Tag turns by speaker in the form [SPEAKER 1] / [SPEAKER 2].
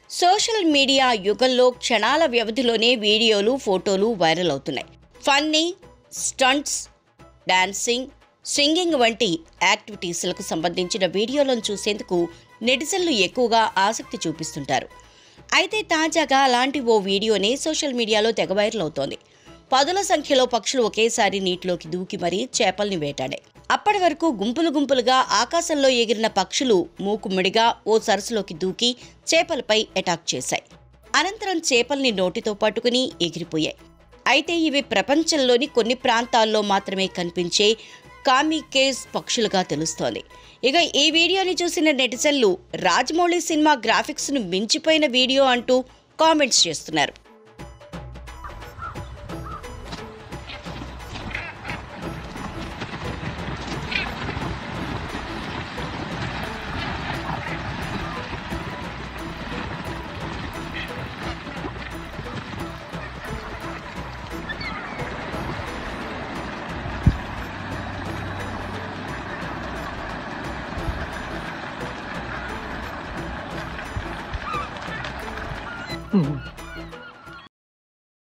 [SPEAKER 1] social media యుగంలో క్షణాల వ్యవధిలోనే వీడియోలు ఫోటోలు వైరల్ అవుతున్నాయి ఫన్నీ స్టంట్స్ డాన్సింగ్ సింగింగ్ వంటి యాక్టివిటీస్లకు సంబంధించిన వీడియోలను చూసేందుకు నెటిజన్లు ఎక్కువగా ఆసక్తి చూపిస్తుంటారు అయితే తాజాగా అలాంటి ఓ వీడియోనే సోషల్ మీడియాలో తెగ వైరల్ అవుతోంది పదుల సంఖ్యలో పక్షులు ఒకేసారి నీటిలోకి దూకి మరీ చేపల్ని వేటాడాయి అప్పటి వరకు గుంపులు గుంపులుగా ఆకాశంలో ఎగిరిన పక్షులు మూకుమ్మడిగా ఓ సరస్సులోకి దూకి చేపలపై అటాక్ చేశాయి అనంతరం చేపల్ని నోటితో పట్టుకుని ఎగిరిపోయాయి అయితే ఇవి ప్రపంచంలోని కొన్ని ప్రాంతాల్లో మాత్రమే కనిపించే కామికేజ్ పక్షులుగా తెలుస్తోంది ఇక ఈ వీడియోని చూసిన నెటిజన్లు రాజమౌళి సినిమా గ్రాఫిక్స్ను మించిపోయిన వీడియో అంటూ కామెంట్స్ చేస్తున్నారు